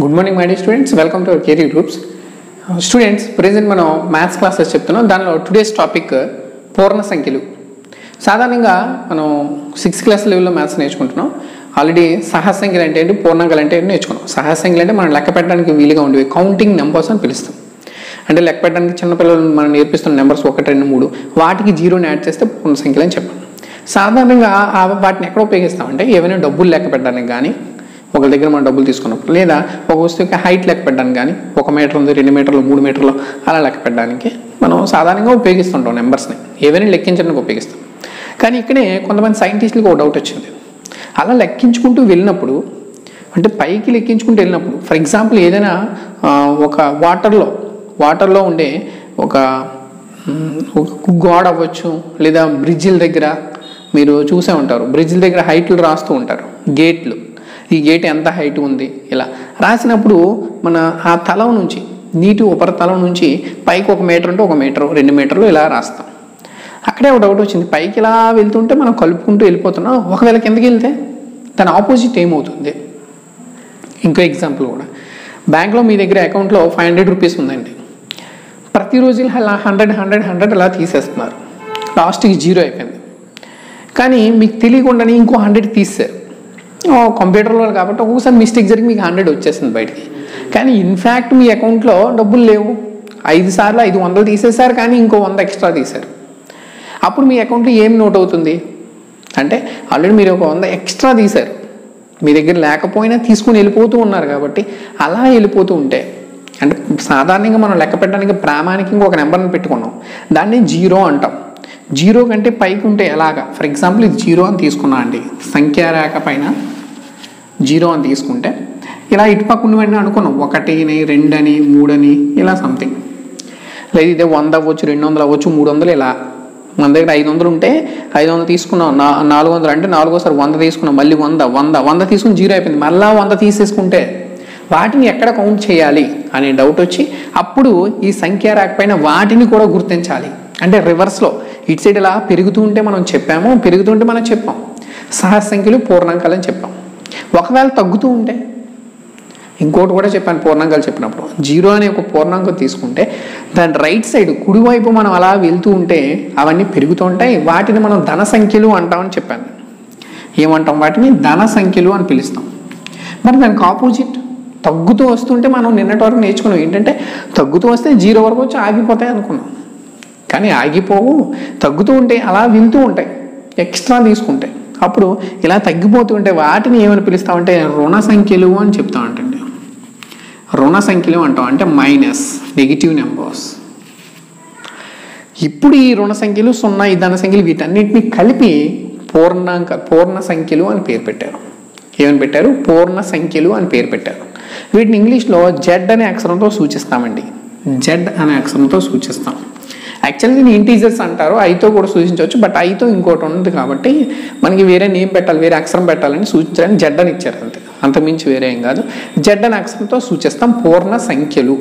Good morning my students welcome to our career groups students present మనం maths classes చెప్తున్నాం దానిలో today's topic పూర్ణ సంఖ్యలు సాధారణంగా మనం సిక్స్త్ క్లాస్ లెవెల్లో మ్యాథ్స్ నేర్చుకుంటున్నాం ఆల్రెడీ సహజ సంఖ్యలు అంటే ఏంటి పూర్ణాంకాలు అంటే ఏంటి నేర్చుకున్నాం సహజ సంఖ్యలు అంటే మనం లెక్క పెట్టడానికి వీలుగా ఉండేవి కౌంటింగ్ నెంబర్స్ అని పిలుస్తాం అంటే లెక్క పెట్టడానికి చిన్నపిల్లలు మనం నేర్పిస్తున్న నెంబర్స్ ఒకటి రెండు మూడు వాటికి జీరోని యాడ్ చేస్తే పూర్ణ సంఖ్యలు అని చెప్పాం సాధారణంగా ఆ వాటిని ఎక్కడ ఉపయోగిస్తామంటే ఏమైనా డబ్బులు లెక్క పెట్టడానికి కానీ ఒకరి దగ్గర మనం డబ్బులు తీసుకున్నప్పుడు లేదా ఒక వస్తువుకి హైట్ లెక్క పెట్టడానికి కానీ ఒక మీటర్ ఉంది రెండు మీటర్లు మూడు మీటర్లు అలా లెక్క పెట్టడానికి మనం సాధారణంగా ఉపయోగిస్తుంటాం నెంబర్స్ని ఏవైనా లెక్కించడానికి ఉపయోగిస్తాం కానీ ఇక్కడే కొంతమంది సైంటిస్టులకు ఒక డౌట్ వచ్చింది అలా లెక్కించుకుంటూ వెళ్ళినప్పుడు అంటే పైకి లెక్కించుకుంటూ వెళ్ళినప్పుడు ఫర్ ఎగ్జాంపుల్ ఏదైనా ఆ, ఒక వాటర్లో వాటర్లో ఉండే ఒక మ్, ఒక గోడ అవ్వచ్చు లేదా బ్రిడ్జిల దగ్గర మీరు చూసే ఉంటారు బ్రిడ్జిల దగ్గర హైట్లు రాస్తూ ఉంటారు గేట్లు ఈ గేట్ ఎంత హైట్ ఉంది ఇలా రాసినప్పుడు మన ఆ తలం నుంచి నీటి ఉపరితలం నుంచి పైకి ఒక మీటర్ ఉంటే ఒక మీటర్ రెండు మీటర్లు ఇలా రాస్తాం అక్కడే ఒక డౌట్ వచ్చింది పైకి ఇలా వెళ్తుంటే మనం కలుపుకుంటూ వెళ్ళిపోతున్నాం ఒకవేళ కిందకి వెళ్తే దాని ఆపోజిట్ ఏమవుతుంది ఇంకో ఎగ్జాంపుల్ కూడా బ్యాంక్లో మీ దగ్గర అకౌంట్లో ఫైవ్ హండ్రెడ్ రూపీస్ ఉందండి ప్రతిరోజు ఇలా హండ్రెడ్ హండ్రెడ్ హండ్రెడ్ అలా తీసేస్తున్నారు లాస్ట్కి జీరో అయిపోయింది కానీ మీకు తెలియకుండానే ఇంకో హండ్రెడ్ తీస్తారు ఓ, కంప్యూటర్లో కాబట్టి ఒక్కొక్కసారి మిస్టేక్ జరిగి మీకు హండ్రెడ్ వచ్చేసింది బయటికి కానీ ఇన్ఫ్యాక్ట్ మీ అకౌంట్లో డబ్బులు లేవు ఐదు సార్లు ఐదు వందలు తీసేశారు కానీ ఇంకో వంద ఎక్స్ట్రా తీశారు అప్పుడు మీ అకౌంట్లో ఏం నోట్ అవుతుంది అంటే ఆల్రెడీ మీరు ఒక వంద ఎక్స్ట్రా తీశారు మీ దగ్గర లేకపోయినా తీసుకుని వెళ్ళిపోతూ ఉన్నారు కాబట్టి అలా వెళ్ళిపోతూ ఉంటే అంటే సాధారణంగా మనం లెక్క పెట్టడానికి ప్రామాణికంగా ఒక నెంబర్ని పెట్టుకున్నాం దాన్ని జీరో అంటాం జీరో కంటే పైకి ఉంటే ఎలాగా ఫర్ ఎగ్జాంపుల్ ఇది జీరో అని తీసుకున్నా అండి సంఖ్యారేఖ పైన జీరో అని తీసుకుంటే ఇలా ఇటుపక్క ఉన్నవన్నీ అనుకున్నాం ఒకటిని రెండని మూడని ఇలా సంథింగ్ లేదు ఇదే వంద అవ్వచ్చు రెండు వందలు అవ్వచ్చు మూడు వందలు ఇలా మన దగ్గర ఐదు వందలు ఉంటే ఐదు వందలు తీసుకున్నాం నా నాలుగు వందలు అంటే నాలుగోసారి వంద తీసుకున్నాం మళ్ళీ వంద వంద వంద తీసుకుని జీరో అయిపోయింది మళ్ళా వంద తీసేసుకుంటే వాటిని ఎక్కడ కౌంట్ చేయాలి అనే డౌట్ వచ్చి అప్పుడు ఈ సంఖ్య రాకపోయినా వాటిని కూడా గుర్తించాలి అంటే రివర్స్లో ఇటు సైడ్ ఇలా పెరుగుతూ ఉంటే మనం చెప్పాము పెరుగుతుంటే మనం చెప్పాం సహజ సంఖ్యలు పూర్ణాంకాలు అని చెప్పాం ఒకవేళ తగ్గుతూ ఉంటే ఇంకోటి కూడా చెప్పాను పూర్ణాంకాలు చెప్పినప్పుడు జీరో అనే ఒక పూర్ణాంకం తీసుకుంటే దాని రైట్ సైడ్ కుడివైపు మనం అలా వెళ్తూ ఉంటే అవన్నీ పెరుగుతూ ఉంటాయి వాటిని మనం ధన సంఖ్యలు అంటామని చెప్పాను ఏమంటాం వాటిని ధన సంఖ్యలు అని పిలుస్తాం మరి దానికి ఆపోజిట్ తగ్గుతూ వస్తుంటే మనం నిన్నటి వరకు నేర్చుకున్నాం ఏంటంటే తగ్గుతూ వస్తే జీరో వరకు వచ్చి ఆగిపోతాయి అనుకున్నాం కానీ ఆగిపోవు తగ్గుతూ ఉంటే అలా వెళ్తూ ఉంటాయి ఎక్స్ట్రా తీసుకుంటే అప్పుడు ఇలా తగ్గిపోతూ ఉంటే వాటిని ఏమని పిలుస్తామంటే రుణ సంఖ్యలు అని చెప్తామంటండి రుణ సంఖ్యలు అంటాం అంటే మైనస్ నెగిటివ్ నెంబర్స్ ఇప్పుడు ఈ రుణ సంఖ్యలు సున్నా ఈ ధన సంఖ్యలు వీటన్నిటిని కలిపి పూర్ణాంక పూర్ణ సంఖ్యలు అని పేరు పెట్టారు ఏమని పెట్టారు పూర్ణ సంఖ్యలు అని పేరు పెట్టారు వీటిని ఇంగ్లీష్లో జెడ్ అనే అక్షరంతో సూచిస్తామండి జెడ్ అనే అక్షరంతో సూచిస్తాం యాక్చువల్లీ దీన్ని ఇంటీజర్స్ అంటారు ఐతో కూడా సూచించవచ్చు బట్ ఐతో ఇంకోటి ఉంది కాబట్టి మనకి వేరే నేమ్ పెట్టాలి వేరే అక్షరం పెట్టాలని సూచించడానికి జెడ్ అని ఇచ్చారు అంతే అంతకుమించి వేరే ఏం కాదు జెడ్ అనే అక్షరంతో సూచిస్తాం పూర్ణ సంఖ్యలు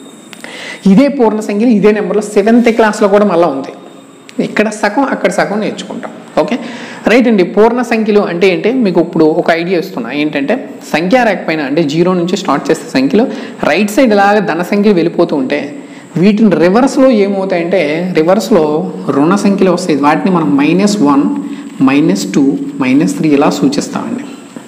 ఇదే పూర్ణ సంఖ్యలు ఇదే నెంబర్లో సెవెంత్ క్లాస్లో కూడా మళ్ళీ ఉంది ఇక్కడ సగం అక్కడ సగం నేర్చుకుంటాం ఓకే రైట్ అండి పూర్ణ సంఖ్యలు అంటే ఏంటి మీకు ఇప్పుడు ఒక ఐడియా ఇస్తున్నా ఏంటంటే సంఖ్య రాకపోయినా అంటే జీరో నుంచి స్టార్ట్ చేస్తే సంఖ్యలు రైట్ సైడ్ ఇలాగ ధన సంఖ్యలు వెళ్ళిపోతూ ఉంటే వీటిని రివర్స్లో ఏమవుతాయంటే రివర్స్లో రుణ సంఖ్యలు వస్తాయి వాటిని మనం minus one minus two minus three ఇలా సూచిస్తామండి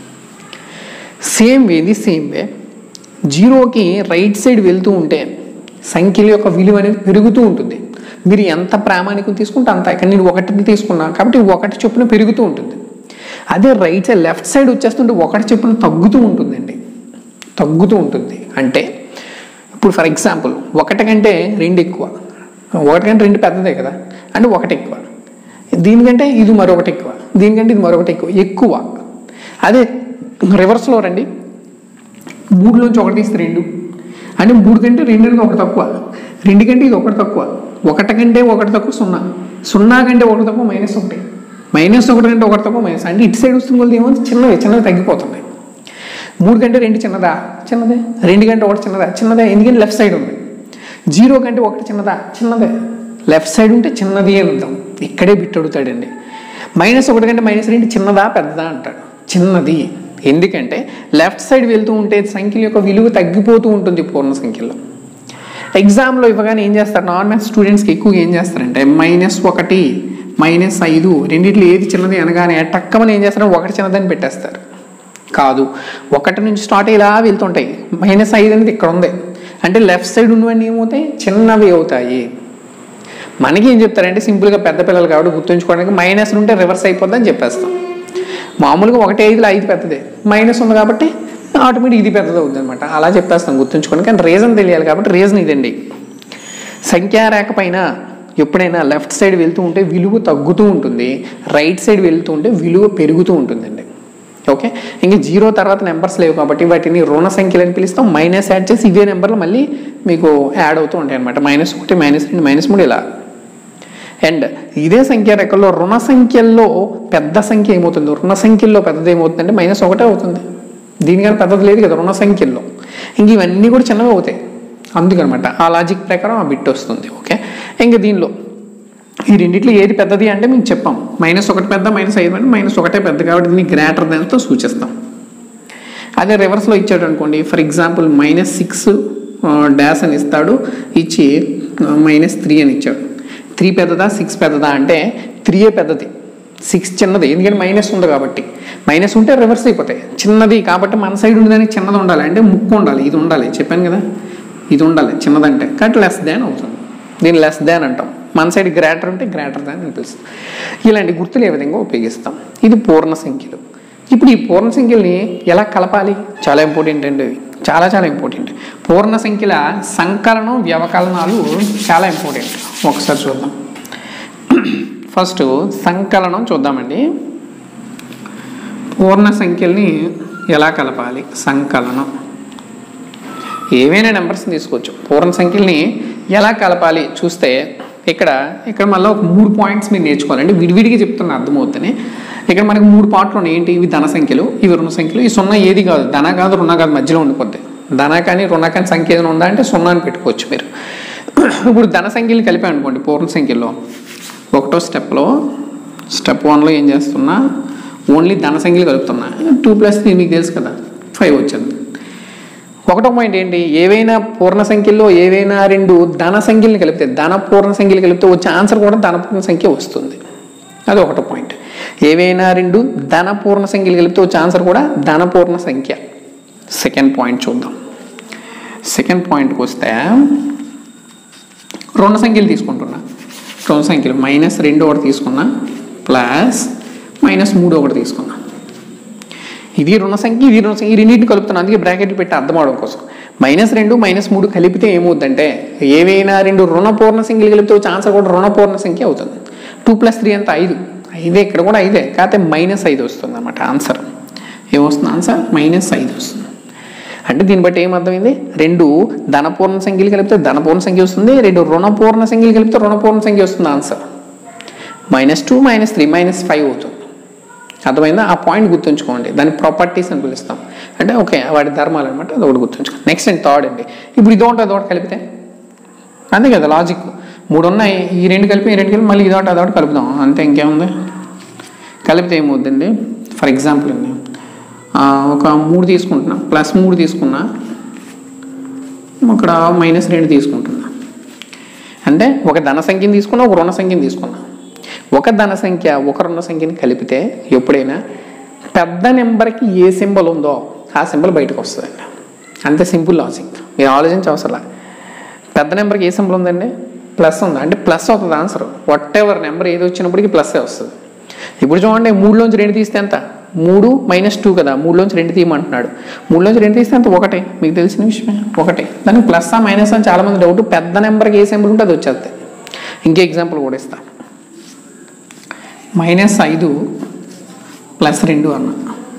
సేమ్ వే ఇది సేమ్ వే జీరోకి రైట్ సైడ్ వెళ్తూ ఉంటే సంఖ్యల యొక్క విలువ అనేది పెరుగుతూ ఉంటుంది మీరు ఎంత ప్రామాణికం తీసుకుంటే అంత ఇక్కడ నేను ఒకటి తీసుకున్నా కాబట్టి ఒకటి చొప్పున పెరుగుతూ ఉంటుంది అదే రైట్ సైడ్ లెఫ్ట్ సైడ్ వచ్చేస్తుంటే ఒకటి చొప్పున తగ్గుతూ ఉంటుందండి తగ్గుతూ ఉంటుంది అంటే ఇప్పుడు ఫర్ ఎగ్జాంపుల్ ఒకటి కంటే రెండు ఎక్కువ ఒకటి కంటే రెండు పెద్దదే కదా అంటే ఒకటి ఎక్కువ దీనికంటే ఇది మరొకటి ఎక్కువ దీనికంటే ఇది మరొకటి ఎక్కువ ఎక్కువ అదే రివర్స్లో రండి మూడులోంచి ఒకటి తీస్తే రెండు అంటే మూడు కంటే రెండు కంటే ఒకటి తక్కువ రెండు కంటే ఇది ఒకటి తక్కువ ఒకటి కంటే ఒకటి తక్కువ సున్నా సున్నా కంటే ఒకటి తక్కువ మైనస్ ఒకటి మైనస్ ఒకటి కంటే ఒకటి తక్కువ మైనస్ అంటే ఇటు సైడ్ వస్తుంది కొద్ది ఏమో చిన్నవి చిన్నవి తగ్గిపోతున్నాయి మూడు కంటే రెండు చిన్నదా చిన్నదే రెండు కంటే ఒకటి చిన్నదా చిన్నదే ఎందుకంటే లెఫ్ట్ సైడ్ ఉంది జీరో కంటే ఒకటి చిన్నదా చిన్నదే లెఫ్ట్ సైడ్ ఉంటే చిన్నది అని అర్థం ఇక్కడే బిట్ అడుగుతాడండి మైనస్ ఒకటి కంటే మైనస్ రెండు చిన్నదా పెద్దదా అంటాడు చిన్నది ఎందుకంటే లెఫ్ట్ సైడ్ వెళ్తూ ఉంటే సంఖ్యల యొక్క విలువ తగ్గిపోతూ ఉంటుంది పూర్ణ సంఖ్యలో ఎగ్జామ్లో ఇవ్వగానే ఏం చేస్తారు నాన్ మ్యాథ్స్ స్టూడెంట్స్కి ఎక్కువగా ఏం చేస్తారంటే మైనస్ ఒకటి మైనస్ ఐదు రెండిట్లో ఏది చిన్నది అనగానే టక్కమని ఏం చేస్తారు ఒకటి చిన్నదని పెట్టేస్తారు కాదు ఒకటి నుంచి స్టార్ట్ ఇలా వెళ్తుంటాయి మైనస్ ఐదు అనేది ఇక్కడ ఉంది అంటే లెఫ్ట్ సైడ్ ఉన్నవన్నీ ఏమవుతాయి చిన్నవి అవుతాయి మనకి ఏం చెప్తారంటే సింపుల్గా పెద్ద పిల్లలు కాబట్టి గుర్తుంచుకోవడానికి మైనస్ ఉంటే రివర్స్ అయిపోద్దని చెప్పేస్తాం మామూలుగా ఒకటి ఐదులో ఐదు పెద్దదే మైనస్ ఉంది కాబట్టి ఆటోమేటిక్ ఇది పెద్దది అవుతుంది అనమాట అలా చెప్పేస్తాం గుర్తుంచుకోండి కానీ రీజన్ తెలియాలి కాబట్టి రీజన్ ఇదండి సంఖ్యారేఖ పైన ఎప్పుడైనా లెఫ్ట్ సైడ్ వెళ్తూ ఉంటే విలువ తగ్గుతూ ఉంటుంది రైట్ సైడ్ వెళ్తూ ఉంటే విలువ పెరుగుతూ ఉంటుందండి ఓకే ఇంకా జీరో తర్వాత నెంబర్స్ లేవు కాబట్టి వాటిని రుణ సంఖ్యలు అని పిలుస్తాం మైనస్ యాడ్ చేసి ఇవే నెంబర్లు మళ్ళీ మీకు యాడ్ అవుతూ ఉంటాయి అనమాట మైనస్ ఒకటి మైనస్ రెండు మైనస్ మూడు ఇలా అండ్ ఇదే సంఖ్య రేఖల్లో రుణ సంఖ్యల్లో పెద్ద సంఖ్య ఏమవుతుంది రుణ సంఖ్యల్లో పెద్దది ఏమవుతుందంటే మైనస్ ఒకటే అవుతుంది దీనికన్నా పెద్దది లేదు కదా రుణ సంఖ్యల్లో ఇంక ఇవన్నీ కూడా చిన్నవి అవుతాయి అందుకనమాట ఆ లాజిక్ ప్రకారం ఆ బిట్ వస్తుంది ఓకే ఇంకా దీనిలో ఈ రెండిట్లో ఏది పెద్దది అంటే మీకు చెప్పాం మైనస్ ఒకటి పెద్ద మైనస్ ఐదు అంటే మైనస్ ఒకటే పెద్ద కాబట్టి దీన్ని గ్రేటర్ దాన్తో సూచిస్తాం అదే రివర్స్లో ఇచ్చాడు అనుకోండి for example minus six dash అని ఇస్తాడు ఇచ్చి మైనస్ త్రీ అని ఇచ్చాడు త్రీ పెద్దదా సిక్స్ పెద్దదా అంటే త్రీయే పెద్దది సిక్స్ చిన్నది ఎందుకంటే మైనస్ ఉంది కాబట్టి మైనస్ ఉంటే రివర్స్ అయిపోతాయి చిన్నది కాబట్టి మన సైడ్ ఉండడానికి చిన్నది ఉండాలి అంటే ముక్కు ఉండాలి ఇది ఉండాలి చెప్పాను కదా ఇది ఉండాలి చిన్నదంటే కాబట్టి లెస్ దాన్ అవుతుంది దీన్ని లెస్ దాన్ అంటాం మన సైడ్ గ్రేటర్ ఉంటే గ్రేటర్ దాన్ అని పిలుస్తాం ఇలాంటి గుర్తులు ఏ విధంగా ఉపయోగిస్తాం ఇది పూర్ణ సంఖ్యలు ఇప్పుడు ఈ పూర్ణ సంఖ్యల్ని ఎలా కలపాలి చాలా ఇంపార్టెంట్ అండి ఇవి. చాలా చాలా ఇంపార్టెంట్ పూర్ణ సంఖ్యల సంకలనం వ్యవకలనాలు చాలా ఇంపార్టెంట్ ఒకసారి చూద్దాం ఫస్ట్ సంకలనం చూద్దామండి పూర్ణ సంఖ్యల్ని ఎలా కలపాలి సంకలనం ఏవైనా నెంబర్స్ తీసుకోవచ్చు పూర్ణ సంఖ్యల్ని ఎలా కలపాలి చూస్తే ఇక్కడ ఇక్కడ మళ్ళీ ఒక మూడు పాయింట్స్ మీరు నేర్చుకోవాలండి విడివిడిగా చెప్తున్న అర్థమవుతుంది ఇక్కడ మనకి మూడు పాటలు ఉన్నాయి ఏంటి ఇవి ధన సంఖ్యలు ఇవి రుణ సంఖ్యలు ఈ సున్నా ఏది కాదు ధన కాదు రుణ కాదు మధ్యలో ఉండిపోద్ది ధన కానీ రుణ కానీ సంఖ్య ఏదైనా ఉందా అంటే సున్నా అని పెట్టుకోవచ్చు మీరు ఇప్పుడు ధన సంఖ్యలు కలిపాం అనుకోండి పూర్ణ సంఖ్యలో ఒకటో స్టెప్లో స్టెప్ వన్లో ఏం చేస్తున్నా ఓన్లీ ధన సంఖ్యలు కలుపుతున్నా టూ ప్లస్ త్రీ మీకు తెలుసు కదా ఫైవ్ వచ్చింది ఒకటో పాయింట్ ఏంటి ఏవైనా పూర్ణ సంఖ్యల్లో ఏవైనా రెండు ధన సంఖ్యల్ని కలిపితే ధన పూర్ణ సంఖ్యలు కలిపితే వచ్చే ఆన్సర్ కూడా ధన పూర్ణ సంఖ్య వస్తుంది అది ఒకటో పాయింట్ ఏవైనా రెండు ధన పూర్ణ సంఖ్యలు కలిపితే వచ్చే ఆన్సర్ కూడా ధన పూర్ణ సంఖ్య సెకండ్ పాయింట్ చూద్దాం సెకండ్ పాయింట్కి వస్తే రుణ సంఖ్యలు తీసుకుంటున్నా రుణ సంఖ్యలు మైనస్ రెండు ఒకటి తీసుకున్నా ప్లస్ మైనస్ మూడు ఒకటి తీసుకున్నా ఇది రుణ సంఖ్య ఇది రుణ సంఖ్య ఈ రెండింటిని కలుపుతున్నాను అందుకే బ్రాకెట్లు పెట్టి అర్థం అవడం కోసం మైనస్ రెండు మైనస్ మూడు కలిపితే ఏమవుద్దంటే ఏవైనా రెండు రుణ పూర్ణ సంఖ్యలు కలిపితే వచ్చే ఆన్సర్ కూడా రుణ పూర్ణ సంఖ్య అవుతుంది టూ ప్లస్ త్రీ అంత ఐదు ఐదే ఇక్కడ కూడా ఐదే కాకపోతే మైనస్ ఐదు వస్తుంది అనమాట ఆన్సర్ ఏమొస్తుంది ఆన్సర్ మైనస్ ఐదు వస్తుంది అంటే దీన్ని బట్టి ఏమర్థమైంది రెండు ధనపూర్ణ సంఖ్యలు కలిపితే ధనపూర్ణ సంఖ్య వస్తుంది రెండు రుణపూర్ణ సంఖ్యలు కలిపితే రుణపూర్ణ సంఖ్య వస్తుంది answer minus two minus three minus five అవుతుంది అర్థమైందా ఆ పాయింట్ గుర్తుంచుకోండి దాని ప్రాపర్టీస్ అని పిలుస్తాం అంటే ఓకే వాటి ధర్మాలు అనమాట అది ఒకటి గుర్తుంచుకోండి నెక్స్ట్ అండ్ థర్డ్ అండి ఇప్పుడు ఇది ఒకటి అదొకటి కలిపితే అంతే కదా లాజిక్ మూడు ఉన్నాయి ఈ రెండు కలిపి ఈ రెండు కలిపి మళ్ళీ ఇదొకటి అదొకటి కలుపుదాం అంతే ఇంకేముంది కలిపితే ఏమవుద్దండి ఫర్ ఎగ్జాంపుల్ అండి ఆ, ఒక మూడు తీసుకుంటున్నా ప్లస్ మూడు తీసుకున్నా ఇక్కడ మైనస్ రెండు తీసుకుంటున్నా అంటే ఒక ధన సంఖ్యని తీసుకున్నా ఒక రుణ సంఖ్యని తీసుకున్నా ఒక ధన సంఖ్య ఒక రుణ సంఖ్యని కలిపితే ఎప్పుడైనా పెద్ద నెంబర్కి ఏ సింబల్ ఉందో ఆ సింబల్ బయటకు వస్తుందండి అంతే సింపుల్ లాజిక్ మీరు ఆలోచించే అవసరం పెద్ద నెంబర్కి ఏ సింబల్ ఉందండి ప్లస్ ఉంది అంటే ప్లస్ అవుతుంది ఆన్సర్ వాట్ ఎవర్ నెంబర్ ఏది వచ్చినప్పటికీ ప్లస్సే వస్తుంది ఇప్పుడు చూడండి మూడులోంచి రెండు తీస్తే ఎంత మూడు మైనస్ టూ కదా మూడులోంచి రెండు తీయమంటున్నాడు మూడులోంచి రెండు తీస్తే అంత ఒకటే మీకు తెలిసిన విషయమే ఒకటే దానికి ప్లస్ ఆ మైనస్ అని చాలామంది డౌట్ పెద్ద నెంబర్కి ఏ సింబల్ ఉంటే అది వచ్చేస్తుంది ఇంకే ఎగ్జాంపుల్ కూడా ఇస్తాను మైనస్ ఐదు ప్లస్ రెండు అన్న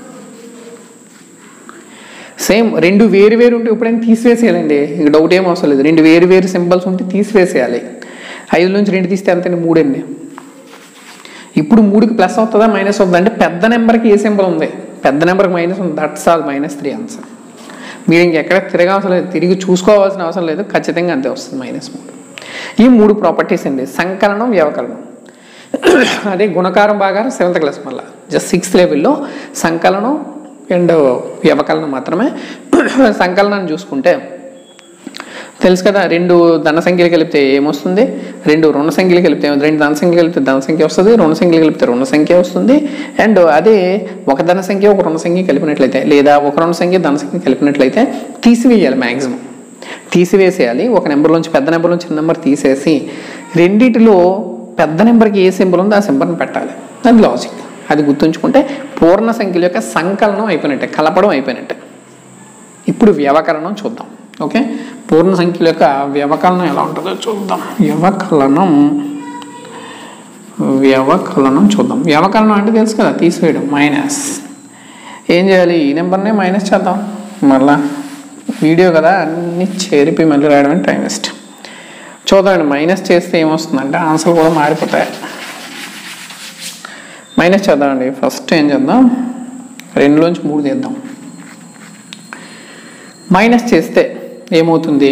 సేమ్ రెండు వేరు వేరు ఉంటే ఎప్పుడైనా తీసివేసేయాలండి ఇంక డౌట్ ఏం అవసరం లేదు రెండు వేరు వేరు సింబల్స్ ఉంటే తీసివేసేయాలి ఐదు నుంచి రెండు తీస్తే అంతే మూడండి ఇప్పుడు మూడుకి ప్లస్ అవుతుందా మైనస్ అవుతుందా అంటే పెద్ద నెంబర్కి ఏ సింబల్ ఉంది పెద్ద నెంబర్కి మైనస్ ఉంది that's all minus three answer మీరు ఇంకెక్కడ తిరగాల్సిన లేదు తిరిగి చూసుకోవాల్సిన అవసరం లేదు ఖచ్చితంగా అంతే వస్తుంది మైనస్ మూడు ఈ మూడు ప్రాపర్టీస్ అండి సంకలనం వ్యవకలనం అదే గుణకారం బాగారం సెవెంత్ క్లాస్ మళ్ళీ జస్ట్ సిక్స్త్ లెవెల్లో సంకలనం అండ్ వ్యవకలనం మాత్రమే సంకలనాన్ని చూసుకుంటే తెలుసు కదా రెండు ధన సంఖ్యలు కలిపితే ఏమొస్తుంది రెండు రుణ సంఖ్యలు కలిపితే ఏమవుతుంది? రెండు ధన సంఖ్యలు కలిపితే ధన సంఖ్య వస్తుంది రుణ సంఖ్యలు కలిపితే రుణ సంఖ్య వస్తుంది అండ్ అదే ఒక ధన సంఖ్య ఒక రుణ సంఖ్య కలిపినట్లయితే లేదా ఒక రుణ సంఖ్య ధన సంఖ్య కలిపినట్లయితే తీసివేయాలి మ్యాక్సిమం తీసివేసేయాలి ఒక నెంబర్లోంచి పెద్ద నెంబర్లోంచి చిన్న నెంబర్ తీసేసి రెండిటిలో పెద్ద నెంబర్కి ఏ సింబల్ ఉందో ఆ సింబల్ని పెట్టాలి అది లాజిక్ అది గుర్తుంచుకుంటే పూర్ణ సంఖ్యల యొక్క సంకలనం అయిపోయినట్టే కలపడం అయిపోయినట్టే ఇప్పుడు వ్యవకలనం చూద్దాం ఓకే పూర్ణ సంఖ్యల యొక్క వ్యవకలనం ఎలా ఉంటుందో చూద్దాం వ్యవకలనం వ్యవకలనం చూద్దాం వ్యవకలనం అంటే తెలుసు కదా తీసివేయడం మైనస్ ఏం చేయాలి ఈ నెంబర్నే మైనస్ చేద్దాం మళ్ళా వీడియో కదా అన్ని చేరిపి మళ్ళీ రాయడమే టైం వేస్ట్ చూద్దామండి మైనస్ చేస్తే ఏమొస్తుందంటే ఆన్సర్ కూడా మారిపోతాయి మైనస్ చేద్దామండి ఫస్ట్ ఏం చేద్దాం రెండులోంచి మూడు తీద్దాం మైనస్ చేస్తే ఏమవుతుంది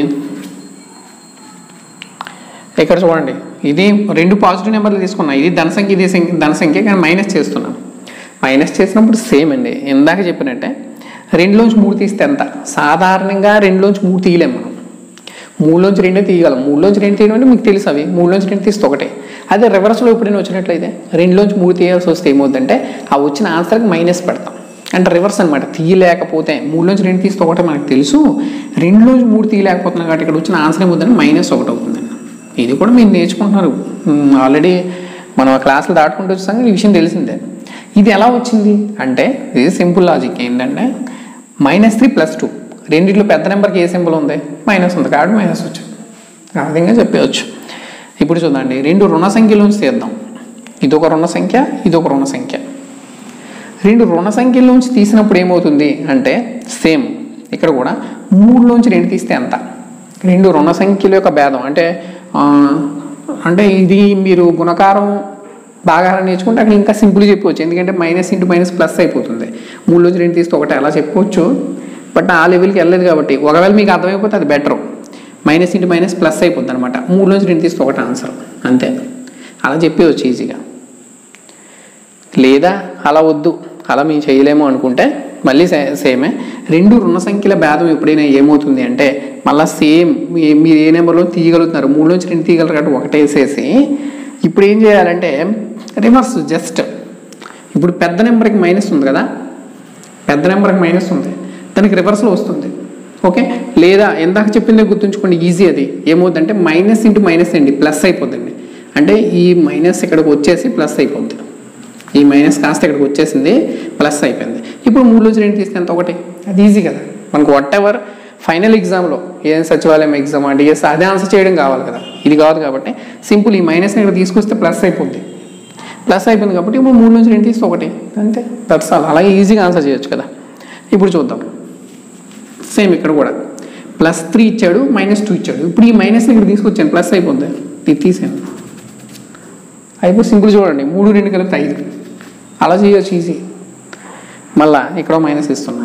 ఇక్కడ చూడండి ఇది రెండు పాజిటివ్ నెంబర్లు తీసుకున్నా ఇది ధన సంఖ్య ఇది సంఖ్య ధన సంఖ్య కానీ మైనస్ చేస్తున్నాను మైనస్ చేసినప్పుడు సేమ్ అండి ఇందాక చెప్పినట్టే రెండులోంచి మూడు తీస్తే ఎంత సాధారణంగా రెండులోంచి మూడు తీయలేం మనం మూడులోంచి రెండే తీయగలం మూడులోంచి రెండు తీయడం అంటే మీకు తెలుసు అవి మూడులోంచి రెండు తీస్తే ఒకటే అదే రివర్స్లో ఎప్పుడైనా వచ్చినట్లయితే రెండులోంచి మూడు తీయాల్సి వస్తే ఏమవుతుందంటే ఆ వచ్చిన ఆన్సర్కి మైనస్ పెడతాం అంటే రివర్స్ అనమాట తీయలేకపోతే మూడులోంచి రెండు తీస్తే ఒకటే మనకు తెలుసు రెండులోంచి మూడు తీయలేకపోతున్నాం కాబట్టి ఇక్కడ వచ్చిన ఆన్సర్ ఏమవుతుందంటే మైనస్ ఒకటి అవుతుందండి ఇది కూడా మీరు నేర్చుకుంటున్నారు ఆల్రెడీ మనం ఆ క్లాసులు దాటుకుంటూ వచ్చాం ఈ విషయం తెలిసిందే ఇది ఎలా వచ్చింది అంటే ఇది సింపుల్ లాజిక్ ఏంటంటే మైనస్ త్రీ ప్లస్ టూ రెండిట్లో పెద్ద నెంబర్కి ఏ సింబల్ ఉంది మైనస్ ఉంది కాబట్టి మైనస్ వచ్చింది ఆ విధంగా చెప్పవచ్చు ఇప్పుడు చూడండి రెండు రుణ సంఖ్యలోంచి తీద్దాం ఇది ఒక రుణ సంఖ్య ఇది ఒక రుణ సంఖ్య రెండు రుణ సంఖ్యలోంచి తీసినప్పుడు ఏమవుతుంది అంటే సేమ్ ఇక్కడ కూడా మూడులోంచి రెండు తీస్తే ఎంత రెండు రుణ సంఖ్యల యొక్క భేదం అంటే ఆ, అంటే ఇది మీరు గుణకారం బాగా నేర్చుకుంటే అక్కడ ఇంకా సింపుల్ చెప్పవచ్చు ఎందుకంటే మైనస్ ఇంటూ మైనస్ ప్లస్ అయిపోతుంది మూడులోంచి రెండు తీస్తే ఒకటి అలా చెప్పుకోవచ్చు బట్ ఆ లెవెల్కి వెళ్ళలేదు కాబట్టి ఒకవేళ మీకు అర్థమైపోతే అది better minus into minus plus అయిపోద్ది అనమాట మూడులోంచి రెండు తీస్తే ఒకటి ఆన్సర్ అంతే అలా చెప్పేవచ్చు ఈజీగా లేదా అలా వద్దు అలా మేము చేయలేము అనుకుంటే మళ్ళీ సే సేమే రెండు రుణ సంఖ్యల భేదం ఎప్పుడైనా ఏమవుతుంది అంటే మళ్ళీ సేమ్ మీ- మీరు ఏ నెంబర్లో తీయగలుగుతున్నారు మూడు నుంచి రెండు తీయగలరు కాబట్టి ఒకటే వేసేసి ఇప్పుడు ఏం చేయాలంటే రివర్స్ జస్ట్ ఇప్పుడు పెద్ద నెంబర్కి మైనస్ ఉంది కదా పెద్ద నెంబర్కి మైనస్ ఉంది దానికి రివర్స్లో వస్తుంది ఓకే లేదా ఇందాక చెప్పిందే గుర్తుంచుకోండి ఈజీ అది ఏమవుతుందంటే మైనస్ ఇంటూ మైనస్ అండి ప్లస్ అయిపోద్దండి అంటే ఈ మైనస్ ఇక్కడికి వచ్చేసి ప్లస్ అయిపోద్ది ఈ మైనస్ కాస్త ఇక్కడికి వచ్చేసింది ప్లస్ అయిపోయింది ఇప్పుడు మూడు నుంచి రెండు తీస్తే ఎంత ఒకటి అది ఈజీ కదా మనకు వాట్ ఎవర్ ఫైనల్ ఎగ్జామ్లో ఏం సచివాలయం ఎగ్జామ్ డిఎస్ అదే ఆన్సర్ చేయడం కావాలి కదా ఇది కాదు కాబట్టి సింపుల్ ఈ మైనస్ని ఇక్కడ తీసుకొస్తే ప్లస్ అయిపోద్ది ప్లస్ అయిపోయింది కాబట్టి ఇప్పుడు మూడు నుంచి రెండు తీస్తే ఒకటి అంతే దట్స్ ఆల్ అలాగే ఈజీగా ఆన్సర్ చేయొచ్చు కదా ఇప్పుడు చూద్దాం సేమ్ ఇక్కడ కూడా ప్లస్ త్రీ ఇచ్చాడు మైనస్ టూ ఇచ్చాడు ఇప్పుడు ఈ మైనస్ని ఇక్కడ తీసుకొచ్చాను ప్లస్ అయిపోద్ది ఇది తీసాను అయిపోయి సింపుల్ చూడండి మూడు రెండు కలిపితే ఐదు అలా చేయొచ్చు ఈజీ మళ్ళా ఇక్కడ మైనస్ ఇస్తున్నా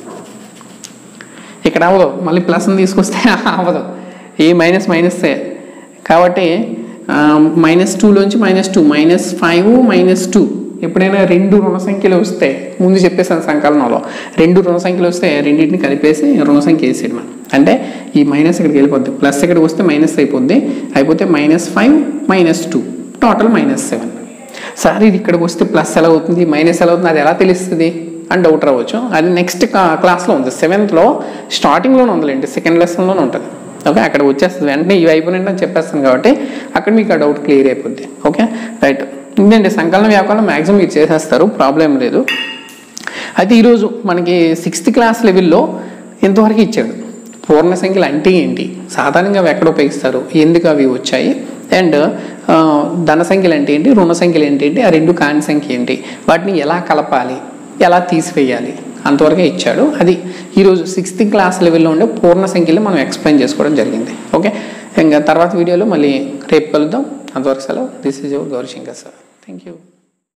ఇక్కడ అవ్వదు మళ్ళీ ప్లస్ని తీసుకొస్తే అవ్వదు ఈ మైనస్ మైనస్సే కాబట్టి మైనస్ టూలోంచి minus two minus five minus two ఎప్పుడైనా రెండు రుణ సంఖ్యలు వస్తే ముందు చెప్పేసాను సంకలనంలో రెండు రుణ సంఖ్యలు వస్తే రెండింటిని కలిపేసి రుణ సంఖ్య వేసేయడం అంటే ఈ మైనస్ ఇక్కడికి వెళ్ళిపోద్ది ప్లస్ ఇక్కడికి వస్తే మైనస్ అయిపోద్ది అయిపోతే minus five minus two total minus seven sir ఇది ఇక్కడికి వస్తే ప్లస్ ఎలా అవుతుంది మైనస్ ఎలా అవుతుంది అది ఎలా తెలుస్తుంది అని డౌట్ రావచ్చు అది నెక్స్ట్ క్లాస్లో ఉంది సెవెంత్లో స్టార్టింగ్లోనే ఉందిలేండి సెకండ్ లెసన్లోనే ఉంటుంది ఓకే అక్కడ వచ్చేస్తుంది వెంటనే ఇవి అయిపోయినట్టు అని చెప్పేస్తాను కాబట్టి అక్కడ మీకు ఆ డౌట్ క్లియర్ అయిపోద్ది ఓకే రైట్ ఇంకేంటి సంకలన వ్యాపారం మ్యాక్సిమం మీరు చేసేస్తారు ప్రాబ్లం లేదు అయితే ఈరోజు మనకి సిక్స్త్ క్లాస్ లెవెల్లో ఎంతవరకు ఇచ్చాడు పూర్ణ సంఖ్యలు అంటే ఏంటి సాధారణంగా అవి ఎక్కడ ఉపయోగిస్తారు ఎందుకు అవి వచ్చాయి అండ్ ధన సంఖ్యలు అంటే ఏంటి రుణ సంఖ్యలు ఏంటి ఏంటి ఆ రెండు కాని సంఖ్య ఏంటి వాటిని ఎలా కలపాలి ఎలా తీసివేయాలి అంతవరకే ఇచ్చాడు అది ఈరోజు సిక్స్త్ క్లాస్ లెవెల్లో ఉండే పూర్ణ సంఖ్యలు మనం ఎక్స్ప్లెయిన్ చేసుకోవడం జరిగింది ఓకే ఇంకా తర్వాత వీడియోలో మళ్ళీ రేపు కలుద్దాం అంతవరకు సెలవు this is your Gauri Shankar sir thank you